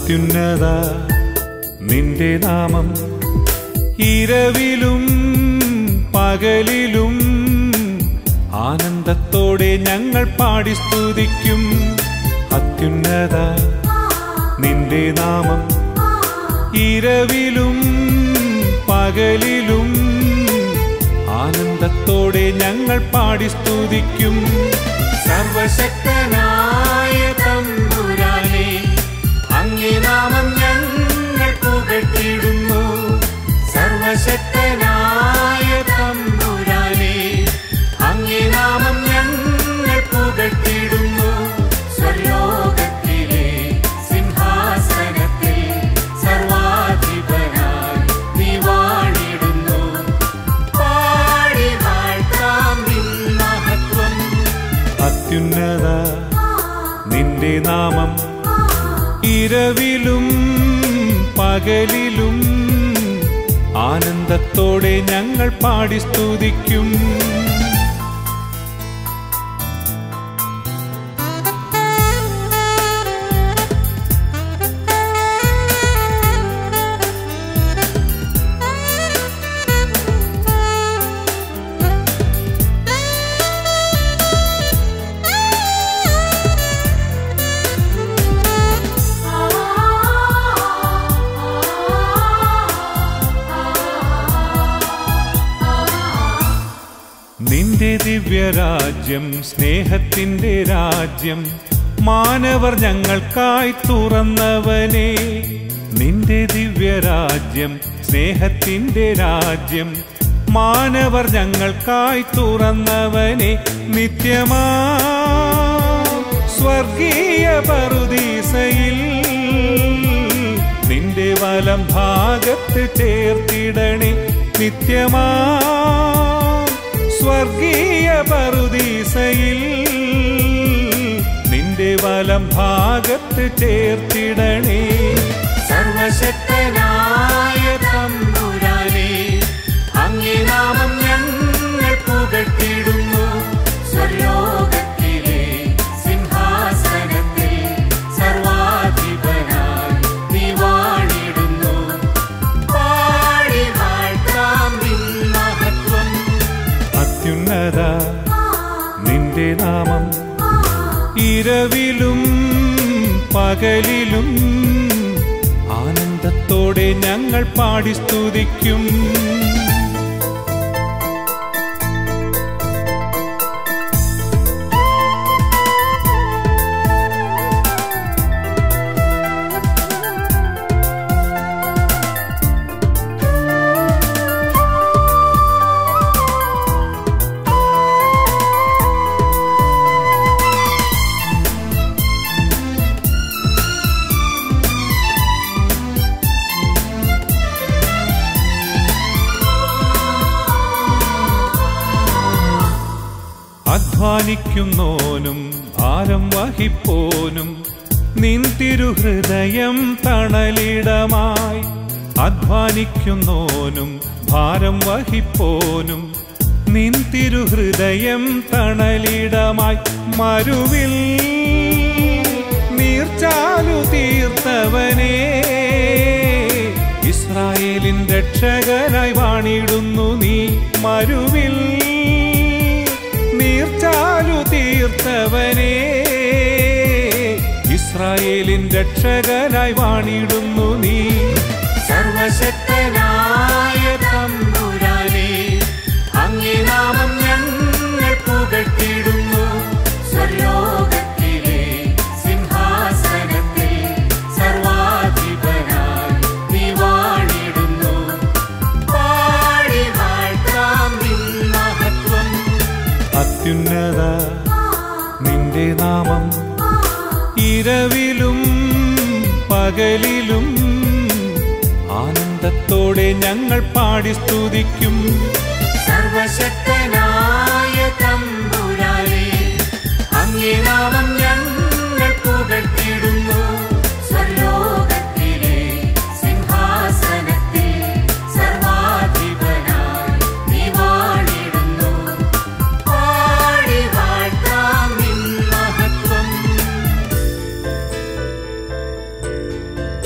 അത്യുന്നത നിന്റെ നാമം ഇരവിലും പകലിലും ആനന്ദത്തോടെ ഞങ്ങൾ പാടി സ്തുതിക്കും അത്യുന്നത നിന്റെ നാമം ഇരവിലും പകലിലും ആനന്ദത്തോടെ ഞങ്ങൾ പാടി സ്തുതിക്കും സർവശക്തനായ തമ്പുരാനെ അങ്ങേ നാമം ഞങ്ങൾ പുകട്ടിടുന്നു സർവശക്തനായ തമ്പുരാനെ അങ്ങേ നാമം ഞങ്ങൾ പുകട്ടിടുന്നു സ്വർലോകത്തിലെ സിംഹാസനത്തിൽ സർവാധിപനായി നീ വാണിടുന്നു പാടി വാഴ്ത്താം നിൻ മഹത്വം അത്യുന്നത നിന്റെ നാമം ഇരവിലും പകലിലും ആനന്ദത്തോടെ ഞങ്ങൾ പാടി സ്തുതിക്കും നിന്റെ ദിവ്യരാജ്യം സ്നേഹത്തിന്റെ രാജ്യം മാനവർ ഞങ്ങൾക്കായി തുറന്നവനെ നിന്റെ ദിവ്യരാജ്യം സ്നേഹത്തിന്റെ രാജ്യം മാനവർ ഞങ്ങൾക്കായി തുറന്നവനെ നിത്യമാ സ്വർഗീയ പറുദീസയിൽ നിന്റെ വലം ഭാഗത്ത് ചേർത്തിടണേ നിത്യമാ സ്വർഗീയ പറുദീസയിൽ നിന്റെ വലം ഭാഗത്ത് ചേർത്തിടണേ സർവശക്തനായ തമ്പുരാനെ അങ്ങേ നാമം ഞങ്ങൾ പുകട്ടിടുന്നു സ്വർലോകത്തിലെ സിംഹാസനത്തിൽ സർവാധിപനായി നീ വാണിടുന്നു പാടി വാഴ്ത്താം നിൻ മഹത്വം അത്യുന്നത നിന്റെ നാമം ഇരവിലും പകലിലും ആനന്ദത്തോടെ ഞങ്ങൾ പാടി സ്തുതിക്കും അധ്വാനിക്കുന്നോനും ഭാരം വഹിപ്പോനും നിൻ തിരുഹൃദയം തണലിടമായി അധ്വാനിക്കുന്നോനും ഭാരം വഹിപ്പോനും നിൻ തിരുഹൃദയം തണലിടമായി മരുവിൽ നീർച്ചാലു തീർത്തവനേ ഇസ്രായേലിൻ രക്ഷകനായി വാണിടുന്നു നീ മരുവിൽ നീർച്ചാലു തീർത്തവനേ ഇസ്രായേലിൻ രക്ഷകനായി വാണിടുന്നു നീ സർവശക്തനായ തമ്പുരാനെ അങ്ങേ നാമം ഞങ്ങൾ പുകട്ടിടുന്നു സ്വർലോകത്തിലെ സിംഹാസനത്തിൽ സർവാധിപനായി നീ വാണിടുന്നു പാടി വാഴ്ത്താം നിൻ മഹത്വം അത്യുന്നത നിന്റെ നാമം ഇരവിലും പകലിലും ആനന്ദത്തോടെ ഞങ്ങൾ പാടി സ്തുതിക്കും സർവശക്തനായ തമ്പുരാനെ അങ്ങേ നാമം ഞങ്ങൾ പുകട്ടിടുന്നു സ്വർലോകത്തിലെ സിംഹാസനത്തിൽ സർവാധിപനായി നീ വാണിടുന്നു പാടി വാഴ്ത്താം നിൻ മഹത്വം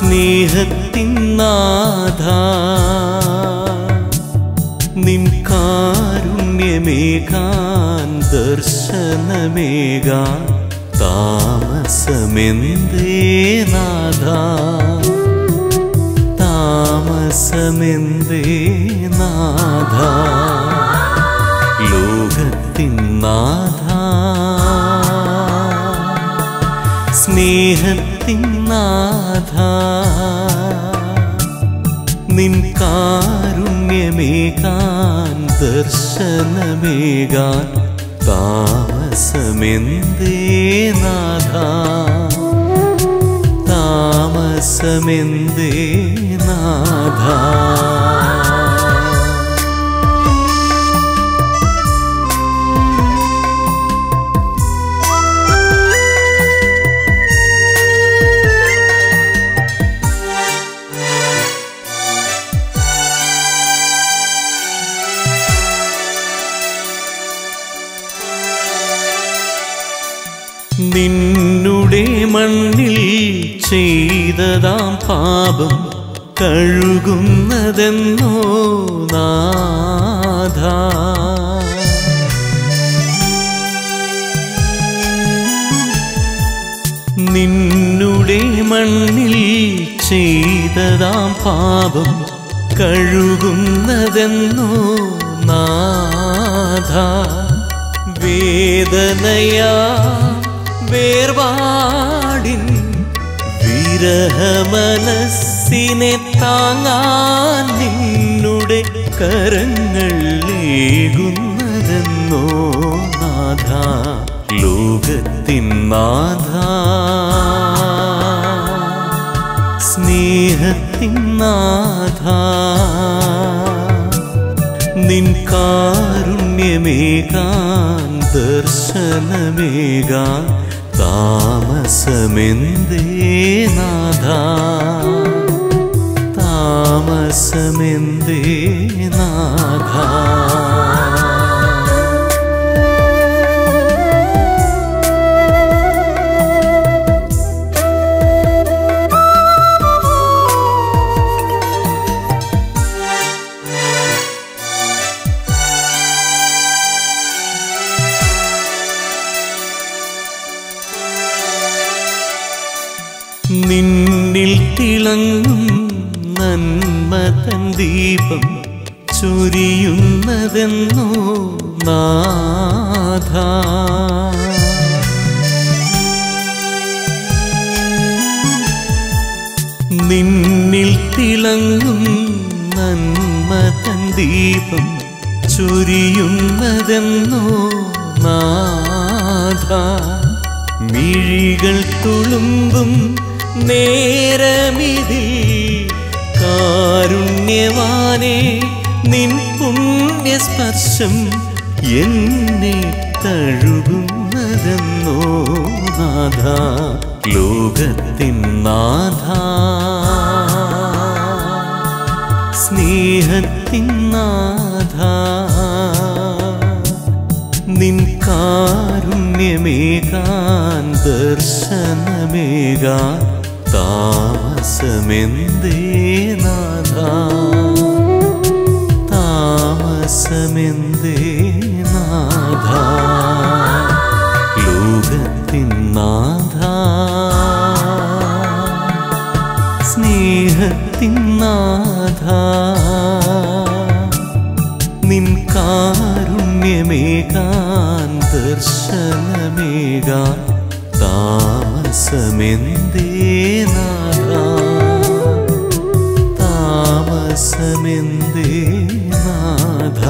സ്നേഹത്തിൻ നാഥ നിൻ കാരുണ്യമേകാൻ ദർശനമേകാൻ താമസമെന്തേ നാഥ താമസമെന്തേ നാഥ ലോകത്തിൻ നാഥ സ്നേഹത്തിൻ നാഥ നിൻ കാരുണ്യമേകാൻ ദർശനമേകാൻ താമസമെന്തേ നാഥ താമസമെന്തേ നാഥ നിന്നുടെ മണ്ണിൽ ചെയ്തതാം പാപം കഴുകുന്നതെന്നോ നാഥ നിന്നുടെ മണ്ണിൽ ചെയ്തതാം പാപം കഴുകുന്നതെന്നോ നാഥ വേദനയാ വേർപാടിൻ വിരഹമനസ്സിനെ താങ്ങാൻ നിന്നുടെ കരങ്ങൾ ഏകുന്നതെന്നോ നാഥ ലോകത്തിൻ നാഥ സ്നേഹത്തിൻ നാഥ നിൻ കാരുണ്യമേകാൻ ദർശനമേകാൻ താമസമെന്തേ നാഥ താമസമെന്തേ നാഥ നിന്നിൽ തിളങ്ങും നന്മതൻ ദീപം ചൊരിയുന്നതെന്നോ നാഥ നിന്നിൽ തിളങ്ങും നന്മതൻ ദീപം ചൊരിയുന്നതെന്നോ നാഥ മിഴികൾ തുളുമ്പും നേരമിതിൽ കാരുണ്യവാനെ നിൻ പുണ്യസ്പർശം എന്നെ തഴുകുന്നതെന്നോ നാഥ ലോകത്തിൻ നാഥ സ്നേഹത്തിൻ നാഥ നിൻ കാരുണ്യമേകാൻ ദർശനമേകാൻ താമസമെന്തേ നാഥ താമസമെന്തേ നാഥ ലോകത്തിൻ നാഥ സ്നേഹത്തിൻ നാഥ നിൻ കാരുണ്യമേകാൻ ദർശനമേകാൻ താമസമെന്തേ നാഥ താമസമെന്തേ നാഥ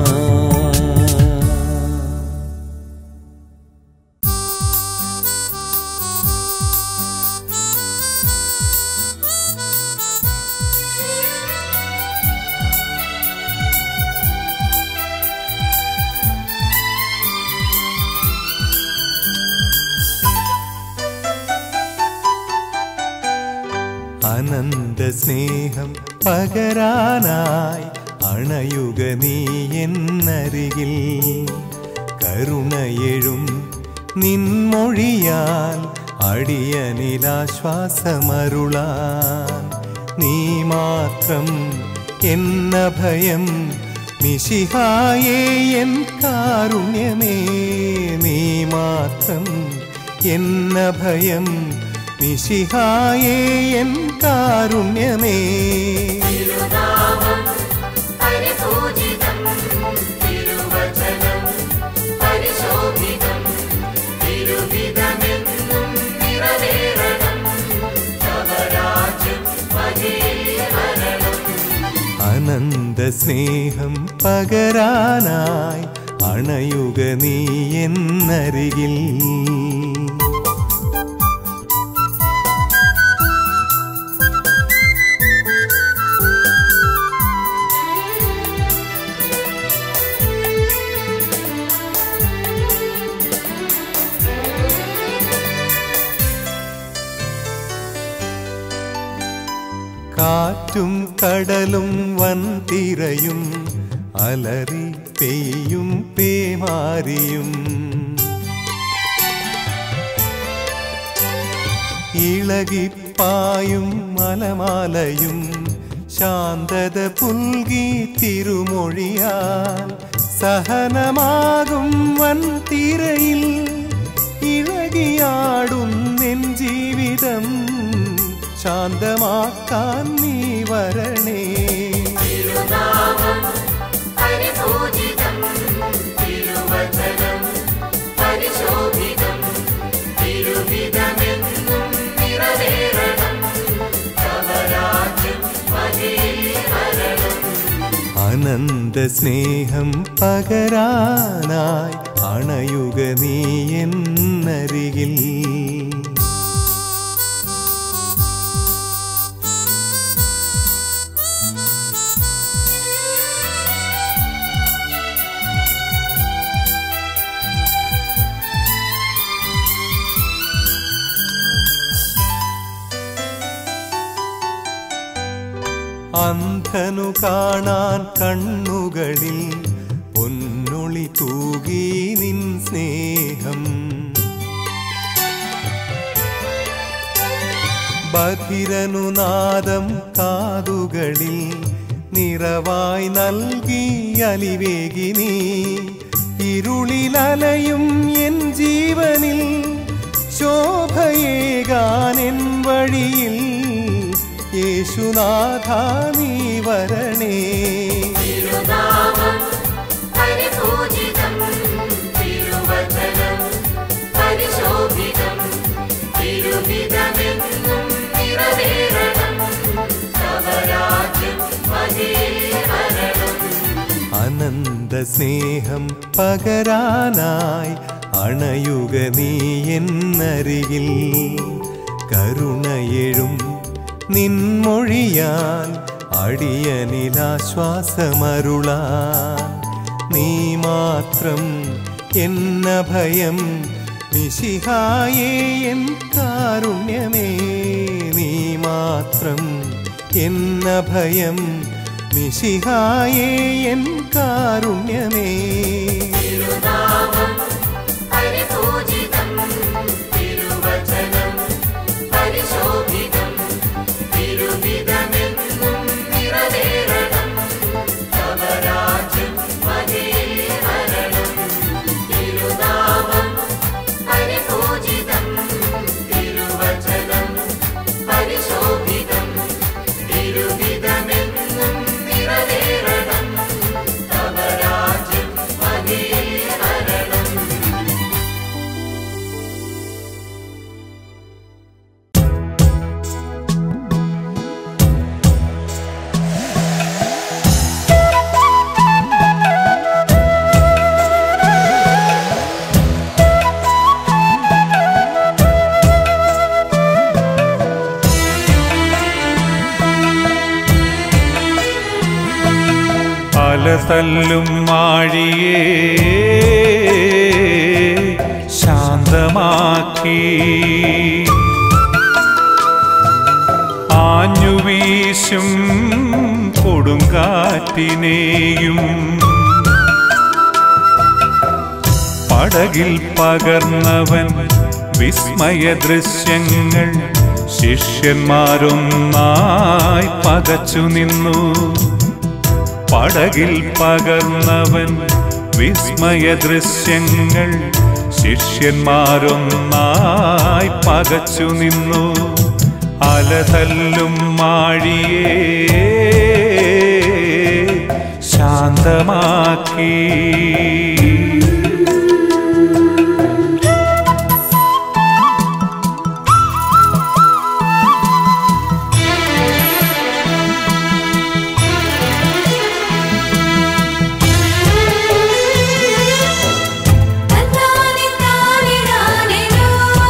അനന്ത സ്നേഹം പകരാനായി അണയുക നീ എന്നരികിൽ കരുണയെഴും നിൻമൊഴിയാൽ അടിയനിലാശ്വാസമരുളാൻ നീ മാത്രം എന്ന ഭയം മിശിഹായേ എൻ കാരുണ്യമേ നീ മാത്രം എന്ന ഭയം മിശിഹായേ എൻ കാരുണ്യമേ തിരുനാമം പരിപൂജിതം തിരുവചനം പരിശോഭിതം തിരുവിധമെന്നും നിറവേറണം നവരാജ്യം മഹേവരണം അനന്ത സ്നേഹം പകരാനായി അണയുക നീ എന്നരികിൽ കാറ്റും കടലും വൻതിരയും അലറി പെയ്യും പേമാരിയും ഇളകിപ്പായും മലമാലയും ശാന്തത പുൽകി തിരുമൊഴിയാൽ സഹനമാകും വൻതിരയിൽ ഇളകിയാടുന്നെൻ ജീവിതം ശാന്തമാക്കാൻ നീ വരണേ തിരുനാമം പരിപൂജിതം തിരുവചനം പരിശോഭിതം തിരുവിധമെന്നും നിറവേറണം നവരാജ്യം മഹേവരണം അനന്ത സ്നേഹം പകരാനായി അണയുക നീ എന്നരികിൽ അന്ധനു കാണാൻ കണ്ണുകളിൽ പൊന്നൊളി തൂകി നിൻ സ്നേഹം ബധിരനു നാദം കാതുകളിൽ നിറവായി നൽകി അലിവേകി നീ ഇരുളിലലയും എൻ ജീവനിൽ ശോഭയേകാൻ എൻ വഴിയിൽ യേശുനാഥ നീ വരണേ തിരുനാമം പരിപൂജിതം തിരുവചനം പരിശോഭിതം തിരുവിധമെന്നും നിറവേറണം നവരാജ്യം മഹേവരണം അനന്ത സ്നേഹം പകരാനായി അണയുക നീ എന്നരികിൽ കരുണയെഴും നിൻമൊഴിയാൽ അടിയനിലാശ്വാസമരുളാൻ നീ മാത്രം എന്ന ഭയം നിശിഹായേ എൻ കാരുണ്യമേ നീ മാത്രം എന്ന ഭയം നിശിഹായേ എൻ കാരുണ്യമേ തിരുനാമം പരിപൂജിതം തിരുവചനം പരിശോഭിതം തിരുവിധമെന്നും നിറവേറണം നവരാജ്യം മഹേവരണം തിരുനാമം പരിപൂജിതം തിരുവചനം പരിശോഭിതം തിരുവിധമെന്നും നിറവേറണം നവരാജ്യം മഹേവരണം അലതല്ലും മാഴിയേ ശാന്തമാക്കി ആഞ്ഞുവീശും കൊടുങ്കാറ്റിനെയും പടകിൽ പകർന്നവൻ വിസ്മയ ദൃശ്യങ്ങൾ ശിഷ്യന്മാരൊന്നായി പകച്ചു നിന്നു പടകിൽ പകർന്നവൻ വിസ്മയ ദൃശ്യങ്ങൾ ശിഷ്യന്മാരൊന്നായി പകച്ചു നിന്നു അലതല്ലും മാഴിയേ ശാന്തമാക്കി തന്നാനി താനി നാനിനോ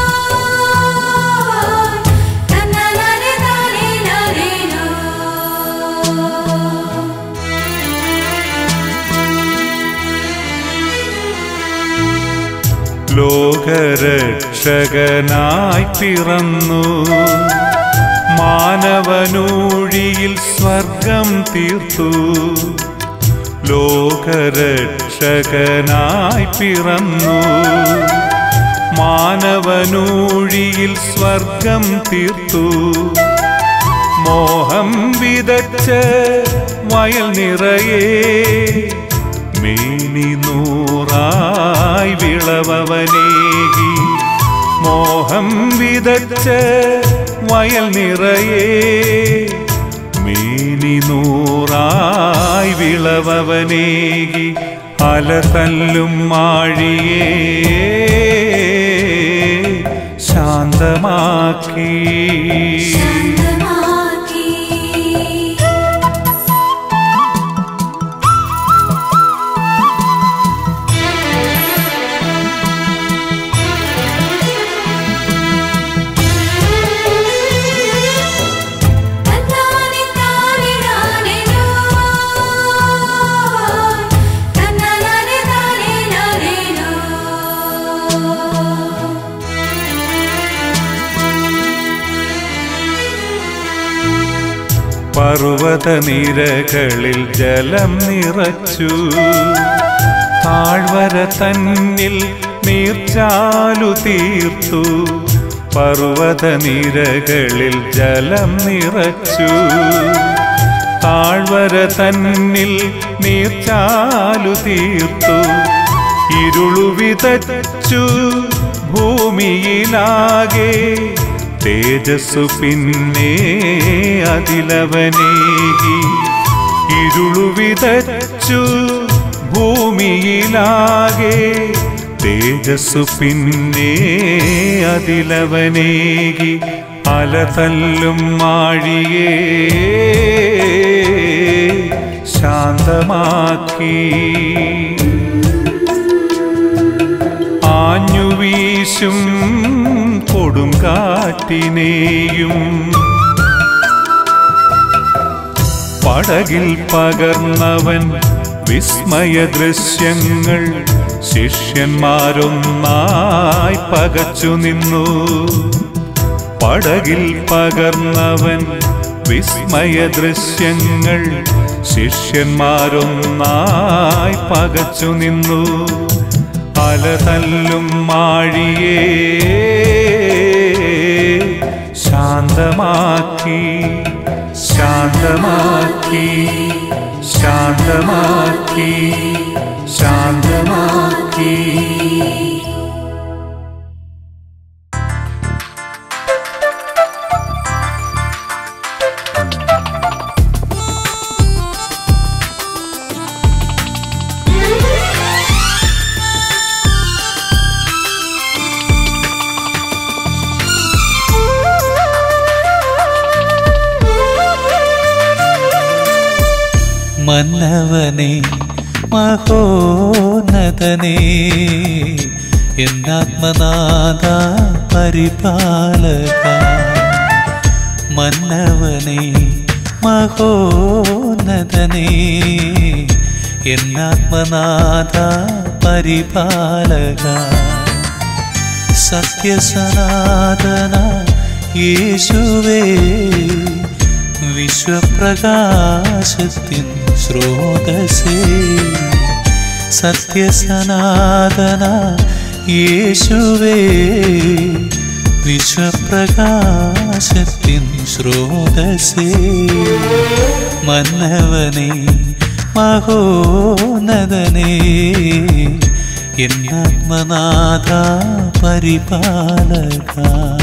തന്നാനി താനി നാനിനോ ലോകരക്ഷകനായി പിറന്നു മാനവനൂഴിയിൽ സ്വർഗം തീർത്തു ലോകരക്ഷകനായി പിറന്നു മാനവനൂഴിയിൽ സ്വർഗം തീർത്തു മോഹം വിതച്ച് വയൽ നിറയെ മേനി നൂറായി വിളവവനേകി മോഹം വിതച്ച് വയൽ നിറയെ മേനി നൂറായി വിളവവനേകി അല തല്ലും മാഴിയേ ശാന്തമാക്കി ശാന്തമാക്കി തന്നാനി താനി നാനിനോ തന്നാനി താനി നാനിനോ പർവ്വത നിരകളിൽ ജലം നിറച്ചു താഴ്വര തന്നിൽ നീർച്ചാലു തീർത്തു പർവ്വത നിരകളിൽ ജലം നിറച്ചു താഴ്വര തന്നിൽ നീർച്ചാലു തീർത്തു ഇരുളു വിതച്ചു ഭൂമിയിലാകെ തേജസ്സു പിന്നെ അതിലവനേകി ഇരുളു വിതച്ചു ഭൂമിയിലാകെ തേജസ്സു പിന്നെ അതിലവനേകി അലതല്ലും മാഴിയേ ശാന്തമാക്കി ആഞ്ഞുവീശും കൊടുങ്കാറ്റിനെയും പടകിൽ പകർന്നവൻ വിസ്മയ ദൃശ്യങ്ങൾ ശിഷ്യന്മാരൊന്നായി പകച്ചു നിന്നു പടകിൽ പകർന്നവൻ വിസ്മയ ദൃശ്യങ്ങൾ ശിഷ്യന്മാരൊന്നായി പകച്ചു നിന്നു അലതല്ലും മാഴിയേ ശാന്തമാക്കി ശാന്തമാക്കി ശാന്തമാക്കി ശാന്തമാക്കി മന്നവനെ മഹോന്നതനെ എന്നാത്മനാഥ പരിപാലക മന്നവനെ മഹോന്നതനെ എന്നാത്മനാഥ പരിപാലക സത്യസനാതന യേശുവേ വിശ്വപ്രകാശത്തിൻ സ്രോതസേ സത്യസനാതന യേശുവേ വിശ്വപ്രകാശത്തിൻ സ്രോതസേ മന്നവനേ മഹോന്നതനേ എന്നാത്മനാഥ പരിപാലക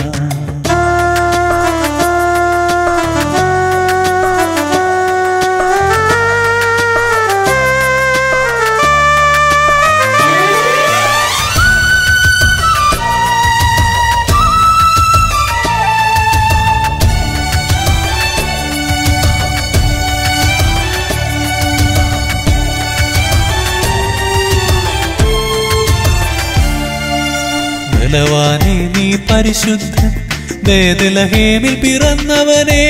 ബലവാനെ നീ പരിശുദ്ധൻ വേദലഹേമിൽ പിറന്നവനേ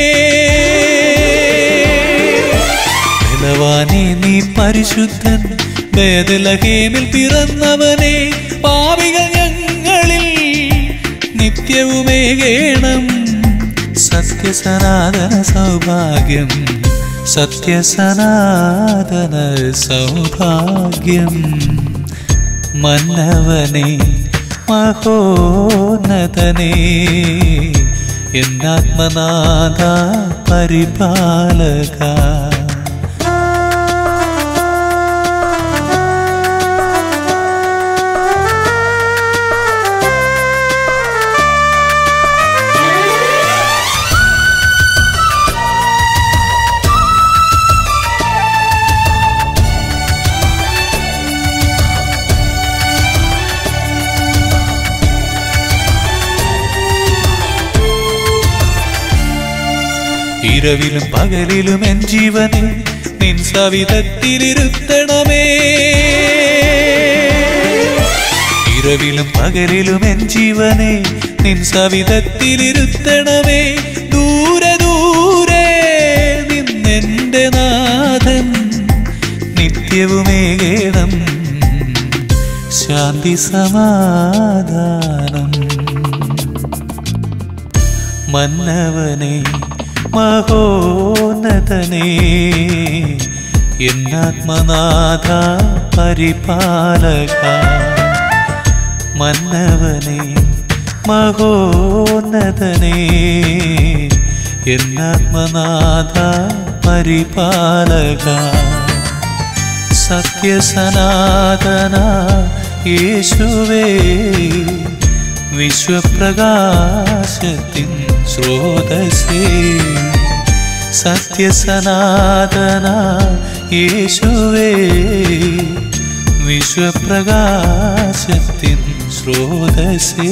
ബലവാനെ നീ പരിശുദ്ധൻ വേദലഹേമിൽ പിറന്നവനേ പാവികൾ ഞങ്ങളിൽ നിത്യവുമേകേണം സത്യസനാതന സൗഭാഗ്യം സത്യസനാതന സൗഭാഗ്യം മന്നവനെ മഹോന്നതനേ എന്നാത്മനാഥ പരിപാലക ഇരവിലും പകലിലും എൻ ജീവനെ നിൻ സവിധത്തിലിരുത്തണമേ ഇരവിലും പകലിലും എൻ ജീവനെ നിൻ സവിധത്തിലിരുത്തണമേ ദൂരെ ദൂരെ നിന്നെന്റെ നാഥൻ നിത്യവുമേകേണം ശാന്തി സമാധാനം മന്നവനെ മഹോന്നതനേ എന്നാത്മനാഥ പരിപാലക മന്നവനെ മഹോന്നതനേ എന്നാത്മനാഥ പരിപാലക സത്യസനാതന യേശുവേ വിശ്വപ്രകാശത്തിൻ സ്രോതസേ സത്യസനാതന യേശുവേ വിശ്വപ്രകാശത്തിൻ സ്രോതസേ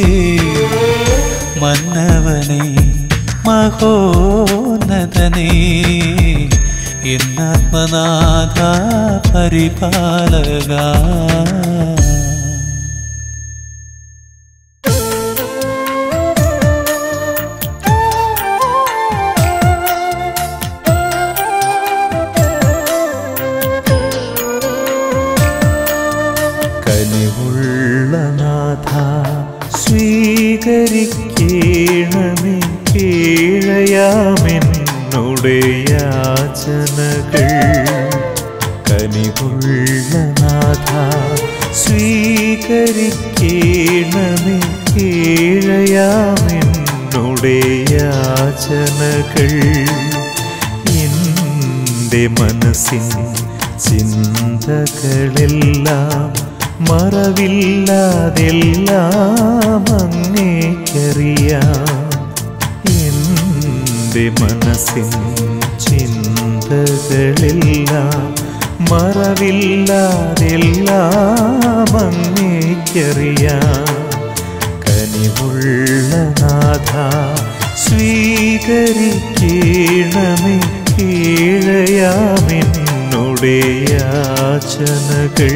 മന്നവനേ മഹോന്നതനേ എന്നാത്മനാഥ പരിപാലക കനിവുള്ള നാഥ സ്വീകരിക്കണമേ കീഴയാമെന്നുടെ യാചനകൾ കനിവുള്ള നാഥ സ്വീകരിക്കണമേ കീഴയാമെന്നുടെ യാചനകൾ എൻ്റെ മനസ്സിൻ ചിന്തകളെല്ലാം മറവില്ലാതെല്ലാം അങ്ങേക്കറിയാം എൻ്റെ മനസ്സിൻ ചിന്തകളെല്ലാം മറവില്ലാതെല്ലാം അങ്ങേക്കറിയാം കനിവുള്ള നാഥ സ്വീകരിക്കണമേ കീഴയാമെന്നുടെ യാചനകൾ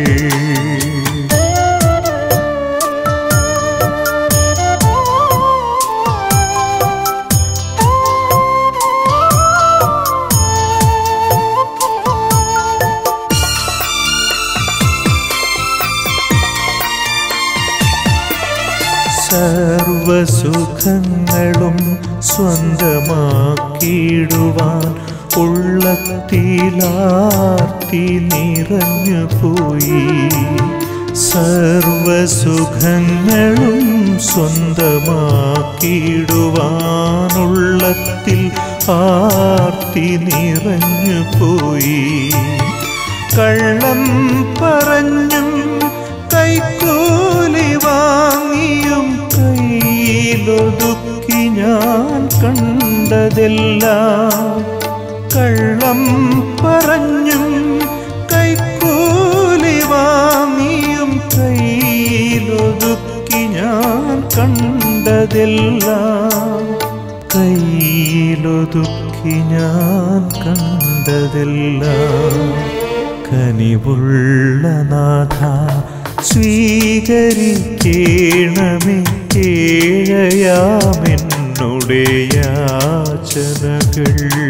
സർവസുഖങ്ങളും സ്വന്തമാക്കിയിടുവാൻ ഉള്ളത്തിലാർത്തി നിറഞ്ഞു പോയി സർവസുഖങ്ങളും സ്വന്തമാക്കിയിടുവാനുള്ളത്തിൽ ആർത്തി നിറഞ്ഞു പോയി കള്ളം പറഞ്ഞും കൈക്കൂലി വാങ്ങിയും കയ്യിലൊതുക്കി ഞാൻ കണ്ടതെല്ലാം കള്ളം പറഞ്ഞും കൈക്കൂലി വാങ്ങിയും കയ്യിലൊതുക്കി ഞാൻ കണ്ടതെല്ലാം കയ്യിലൊതുക്കി ഞാൻ കണ്ടതെല്ലാം കനിവുള്ള നാഥ സ്വീകരിക്കേണമേ കേഴയാമെന്നുടെ യാചനകൾ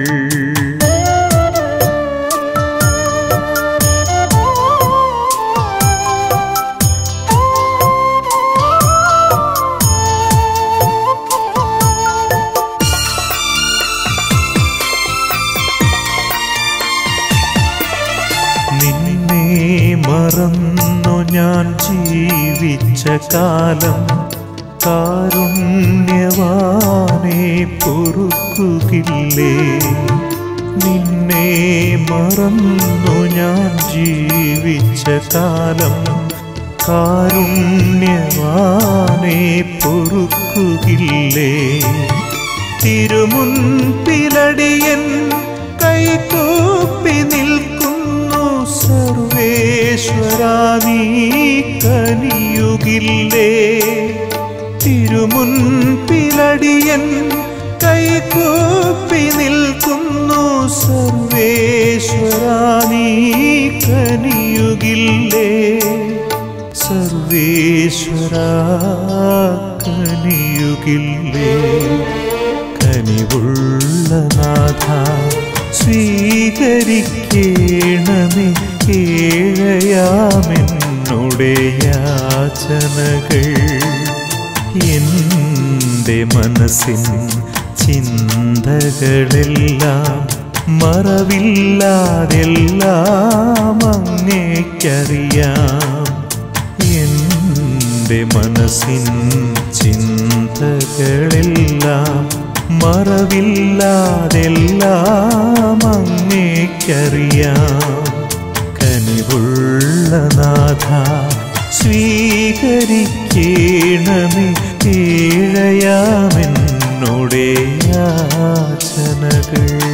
നിന്നെ മറന്നു ഞാൻ ജീവിച്ച കാലം കാരുണ്യവാനെ പൊറുക്കുകില്ലേ നിന്നെ മറന്നു ഞാൻ ജീവിച്ച കാലം കാരുണ്യവാനെ പൊറുക്കുകില്ലേ തിരുമുൻപിലടിയൻ കൈകൂപ്പി നിൽക്കുന്നു സർവേശ്വരാ നീ കനിയുകില്ലേ തിരുമുൻപിലടിയൻ കൈകൂപ്പി നിൽക്കുന്നു സർവേശ്വരാ നീ കനിയുകില്ലേ സർവേശ്വരാ കനിയുകില്ലേ കനിവുള്ള നാഥ സ്വീകരിക്കേണമേ കേഴയാമെന്നുടെ യാചനകൾ എൻ്റെ മനസ്സിൻ ചിന്തകളെല്ലാം മറവില്ലാതെല്ലാം അങ്ങേക്കറിയാം എൻ്റെ മനസ്സിൻ ചിന്തകളെല്ലാം മറവില്ലാതെല്ലാം അങ്ങേക്കറിയാം കനിവുള്ള നാഥ സ്വീകരിക്കേണമേ ഏഴയാമെന്നോടെ യാചനകൾ